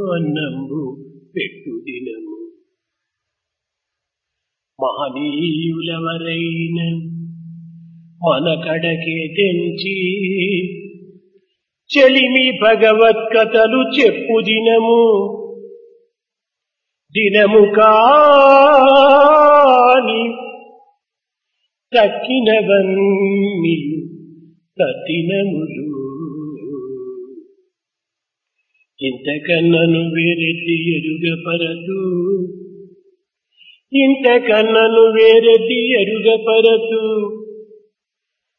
అన్నంబు పెట్టు దినము మహనీయులవరైన మన కడకే తెంచి చెలిమి భగవత్కథలు చెప్పు దినము దినము కాని తక్కినవన్నీయు తత్తినములు ఇంతకన్నను వేరెత్తి ఎరుగపరతు ఇంతకన్నను వేరెత్తి ఎరుగపరతు